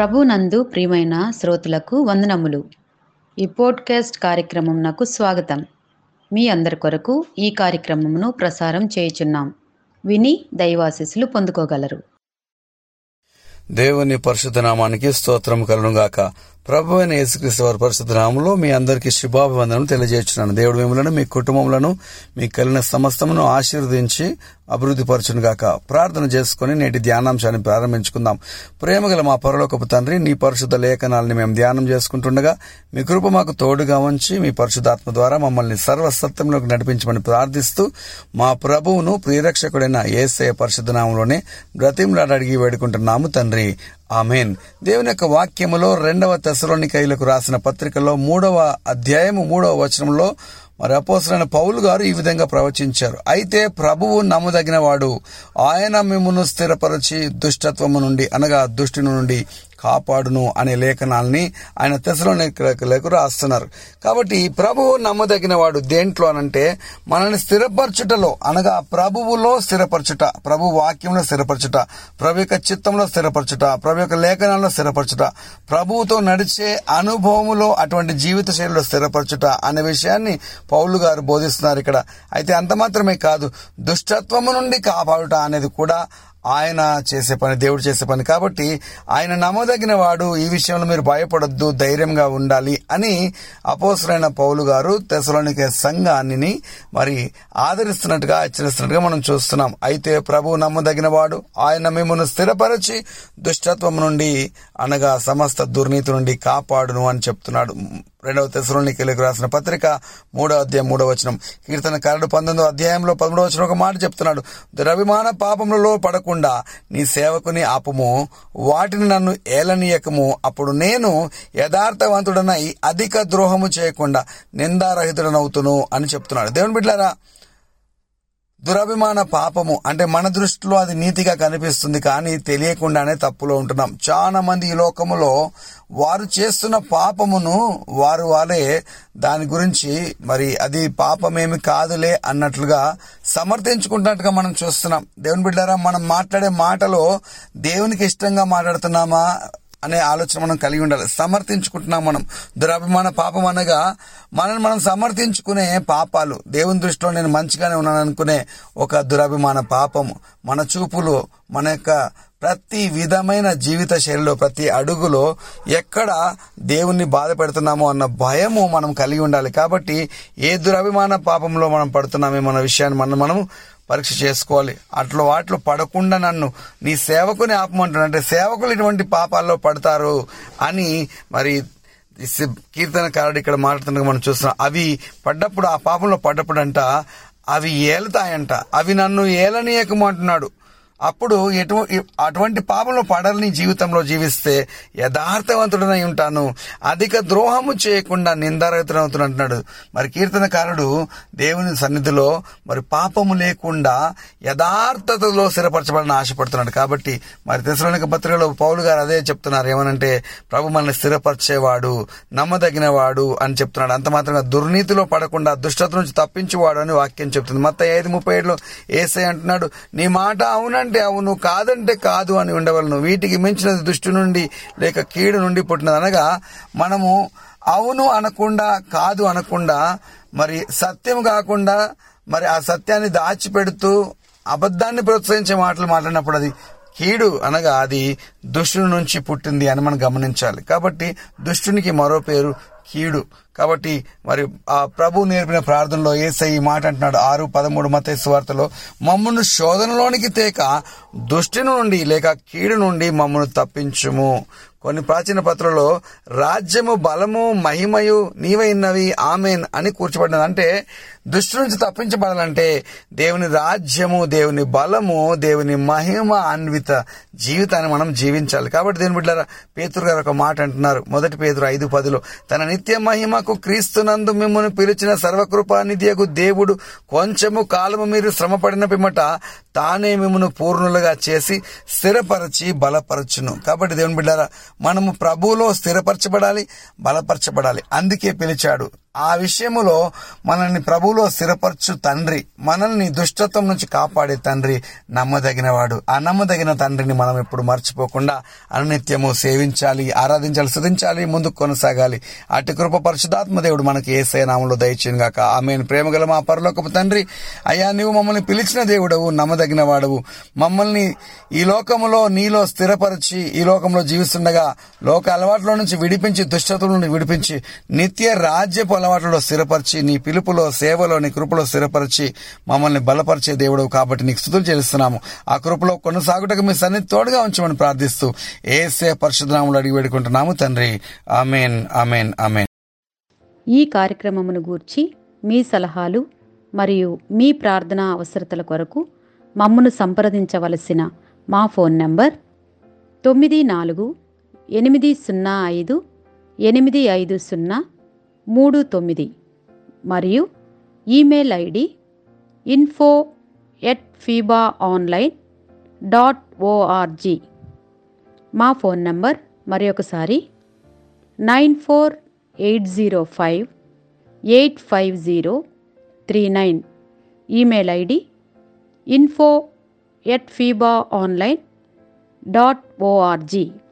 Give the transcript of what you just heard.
ప్రభునందు ప్రియమైన శ్రోతలకు వందనములు ఈ పోడ్కాస్ట్ కార్యక్రమం నాకు స్వాగతం మీ అందరి కొరకు ఈ కార్యక్రమమును ప్రసారం చేయుచున్నాం విని దైవాశీస్సులు పొందుకోగలరు దేవుని పరిశుద్ధ నామానికి స్తోత్రం కలుగుగాక ప్రభు అయిన యేసుక్రీస్తు వారి పరిశుద్ధ నామంలో మీ అందరికీ శుభాభివందనలు తెలియజేస్తున్నాను దేవుడు మిమ్మలను మీ కుటుంబములను మీ కలిగిన సమస్తమును ఆశీర్వదించి అభివృద్ధి పరచును గాక ప్రార్థన చేసుకుని నేటి ధ్యానాంశాన్ని ప్రారంభించుకుందాం ప్రేమగల మా పరలోకపు తండ్రి నీ పరిశుద్ధ లేఖనాలని మేము ధ్యానం చేసుకుంటుండగా మీ కృప మాకు తోడుగా ఉంచి మీ పరిశుద్ధాత్మ ద్వారా మమ్మల్ని సర్వసత్యంలోకి నడిపించమని ప్రార్థిస్తూ మా ప్రభువును ప్రియరక్షకుడైన ఏసయ పరిశుద్ధ నామంలోనే బ్రతిమలాడి అడిగి వేడుకుంటున్నాము తండ్రి ఆమెన్ దేవుని యొక్క వాక్యములో రెండవ తెసలోనికైలకు రాసిన పత్రికలో మూడవ అధ్యాయము మూడవ వచనంలో మరి అపోసరైన పౌలు గారు ఈ విధంగా ప్రవచించారు అయితే ప్రభువు నమ్మదగిన వాడు ఆయన మిమ్మును స్థిరపరచి దుష్టత్వము నుండి అనగా దుష్టి నుండి కాపాడును అనే లేఖనాల్ని ఆయన తెసలోనికలకు రాస్తున్నారు కాబట్టి ప్రభువు నమ్మదగిన వాడు దేంట్లో అనంటే మనల్ని స్థిరపరచుటలో అనగా ప్రభువులో స్థిరపరచుట ప్రభు వాక్యంలో స్థిరపరచుట ప్రభు యొక్క చిత్తంలో స్థిరపరచుట ప్రభు యొక్క లేఖనాల్లో స్థిరపరచుట ప్రభువుతో నడిచే అనుభవములో అటువంటి జీవిత శైలిలో స్థిరపరచుట అనే విషయాన్ని పౌలు గారు బోధిస్తున్నారు ఇక్కడ అయితే అంత మాత్రమే కాదు దుష్టత్వము నుండి కాపాడుట అనేది కూడా ఆయన చేసే పని దేవుడు చేసే పని కాబట్టి ఆయన నమ్మదగిన వాడు ఈ విషయంలో మీరు భయపడొద్దు ధైర్యంగా ఉండాలి అని అపోసరైన పౌలు గారు తెసలోనికే సంఘాన్ని మరి ఆదరిస్తున్నట్టుగా హెచ్చరిస్తున్నట్టుగా మనం చూస్తున్నాం అయితే ప్రభు నమ్మదగిన వాడు ఆయన మిమ్మల్ని స్థిరపరిచి దుష్టత్వం నుండి అనగా సమస్త దుర్నీతి నుండి కాపాడును అని చెప్తున్నాడు రెండవ తెసలోనికలకు రాసిన పత్రిక మూడవ అధ్యాయం మూడవ వచనం కీర్తనకారుడు పంతొమ్మిదవ అధ్యాయంలో పదమూడవ వచనం ఒక మాట చెప్తున్నాడు దురభిమాన పాపములలో పడకుండా నీ సేవకుని ఆపము వాటిని నన్ను ఏలనీయకము అప్పుడు నేను యథార్థవంతుడనై అధిక ద్రోహము చేయకుండా నిందారహితుడనవుతును అని చెప్తున్నాడు దేవుని బిడ్డారా దురభిమాన పాపము అంటే మన దృష్టిలో అది నీతిగా కనిపిస్తుంది కానీ తెలియకుండానే తప్పులో ఉంటున్నాం చాలా మంది ఈ లోకములో వారు చేస్తున్న పాపమును వారు వారే దాని గురించి మరి అది పాపమేమి కాదులే అన్నట్లుగా సమర్థించుకుంటున్నట్టుగా మనం చూస్తున్నాం దేవుని బిడ్డారా మనం మాట్లాడే మాటలో దేవునికి ఇష్టంగా మాట్లాడుతున్నామా అనే ఆలోచన మనం కలిగి ఉండాలి సమర్థించుకుంటున్నాం మనం దురభిమాన పాపం అనగా మనల్ని మనం సమర్థించుకునే పాపాలు దేవుని దృష్టిలో నేను మంచిగానే ఉన్నాను అనుకునే ఒక దురభిమాన పాపము మన చూపులో మన యొక్క ప్రతి విధమైన జీవిత శైలిలో ప్రతి అడుగులో ఎక్కడ దేవుణ్ణి బాధ పెడుతున్నామో అన్న భయము మనం కలిగి ఉండాలి కాబట్టి ఏ దురభిమాన పాపంలో మనం పడుతున్నామేమో అన్న విషయాన్ని మనం మనం పరీక్ష చేసుకోవాలి అట్లా వాటిలో పడకుండా నన్ను నీ సేవకుని ఆపమంటున్నా అంటే సేవకులు ఇటువంటి పాపాల్లో పడతారు అని మరి కీర్తనకారుడు ఇక్కడ మాట్లాడుతున్నగా మనం చూస్తున్నాం అవి పడ్డప్పుడు ఆ పాపంలో పడ్డప్పుడు అంట అవి ఏలుతాయంట అవి నన్ను ఏలనీయకమంటున్నాడు అప్పుడు ఎటు అటువంటి పాపంలో పడలని జీవితంలో జీవిస్తే యథార్థవంతుడనై ఉంటాను అధిక ద్రోహము చేయకుండా నిందారహితుడవుతున్నా అంటున్నాడు మరి కీర్తనకారుడు దేవుని సన్నిధిలో మరి పాపము లేకుండా యథార్థతలో స్థిరపరచబడిన ఆశపడుతున్నాడు కాబట్టి మరి తెసలోనిక పత్రికలో పౌలు గారు అదే చెప్తున్నారు ఏమనంటే ప్రభు మనల్ని స్థిరపరిచేవాడు నమ్మదగినవాడు అని చెప్తున్నాడు అంత మాత్రంగా దుర్నీతిలో పడకుండా దుష్టత నుంచి తప్పించేవాడు అని వాక్యం చెప్తుంది మొత్తం ఐదు ముప్పై ఏడులో ఏసై అంటున్నాడు నీ మాట అవునంటే అంటే అవును కాదంటే కాదు అని ఉండవలను వీటికి మించినది దృష్టి నుండి లేక కీడు నుండి పుట్టినది అనగా మనము అవును అనకుండా కాదు అనకుండా మరి సత్యం కాకుండా మరి ఆ సత్యాన్ని దాచిపెడుతూ అబద్ధాన్ని ప్రోత్సహించే మాటలు మాట్లాడినప్పుడు అది కీడు అనగా అది దుష్టుని నుంచి పుట్టింది అని మనం గమనించాలి కాబట్టి దుష్టునికి మరో పేరు కీడు కాబట్టి మరి ఆ ప్రభు నేర్పిన ప్రార్థనలో ఏసై ఈ మాట అంటున్నాడు ఆరు పదమూడు మత వార్తలో మమ్మను శోధనలోనికి తేక దుష్టి నుండి లేక కీడు నుండి మమ్మను తప్పించుము కొన్ని ప్రాచీన పత్రంలో రాజ్యము బలము మహిమయు నీవైనవి ఆమెన్ అని కూర్చబడినది అంటే దుష్టి నుంచి తప్పించబడాలంటే దేవుని రాజ్యము దేవుని బలము దేవుని మహిమ అన్విత జీవితాన్ని మనం జీవించాలి కాబట్టి దేవుని బిడ్డారా పేతురు గారు ఒక మాట అంటున్నారు మొదటి పేతురు ఐదు పదిలో తన నిత్య మహిమకు క్రీస్తునందు మిమ్మల్ని పిలిచిన సర్వకృపానిధియకు దేవుడు కొంచెము కాలము మీరు శ్రమపడిన పిమ్మట తానే మిమ్మల్ని పూర్ణులుగా చేసి స్థిరపరచి బలపరచును కాబట్టి దేవుని బిడ్డారా మనము ప్రభువులో స్థిరపరచబడాలి బలపరచబడాలి అందుకే పిలిచాడు ఆ విషయములో మనల్ని ప్రభువులో స్థిరపరచు తండ్రి మనల్ని దుష్టత్వం నుంచి కాపాడే తండ్రి నమ్మదగినవాడు ఆ నమ్మదగిన తండ్రిని మనం ఎప్పుడు మర్చిపోకుండా అనునిత్యము సేవించాలి ఆరాధించాలి స్తుతించాలి ముందుకు కొనసాగాలి అటు కృప పరిశుధాత్మ దేవుడు మనకి ఏసే నామంలో దయచేయను గాక ఆమె ప్రేమగల మా పరలోకపు తండ్రి అయ్యా నీవు మమ్మల్ని పిలిచిన దేవుడవు నమ్మదగిన వాడవు మమ్మల్ని ఈ లోకములో నీలో స్థిరపరిచి ఈ లోకంలో జీవిస్తుండగా లోక అలవాట్ల నుంచి విడిపించి దుష్టత్వం నుండి విడిపించి నిత్య రాజ్యపు అలవాట్లలో స్థిరపరిచి నీ పిలుపులో సేవలో నీ కృపలో స్థిరపరిచి మమ్మల్ని బలపరిచే దేవుడవు కాబట్టి నీకు స్థుతులు చెల్లిస్తున్నాము ఆ కృపలో కొనసాగుటకు మీ సన్నిధి తోడుగా ఉంచమని ప్రార్థిస్తూ ఏసే పరిశుద్ధనాములు అడిగి వేడుకుంటున్నాము తండ్రి ఆమెన్ ఆమెన్ ఆమెన్ ఈ కార్యక్రమమును గూర్చి మీ సలహాలు మరియు మీ ప్రార్థనా అవసరతల కొరకు మమ్మను సంప్రదించవలసిన మా ఫోన్ నంబర్ తొమ్మిది నాలుగు ఎనిమిది సున్నా ఐదు ఎనిమిది ఐదు సున్నా మూడు తొమ్మిది మరియు email ID info at Feba online dot O R G మా ఫోన్ నంబర్ మరి ఒకసారి nine four eight zero five eight five zero three nine email ID info at Feba online dot ORG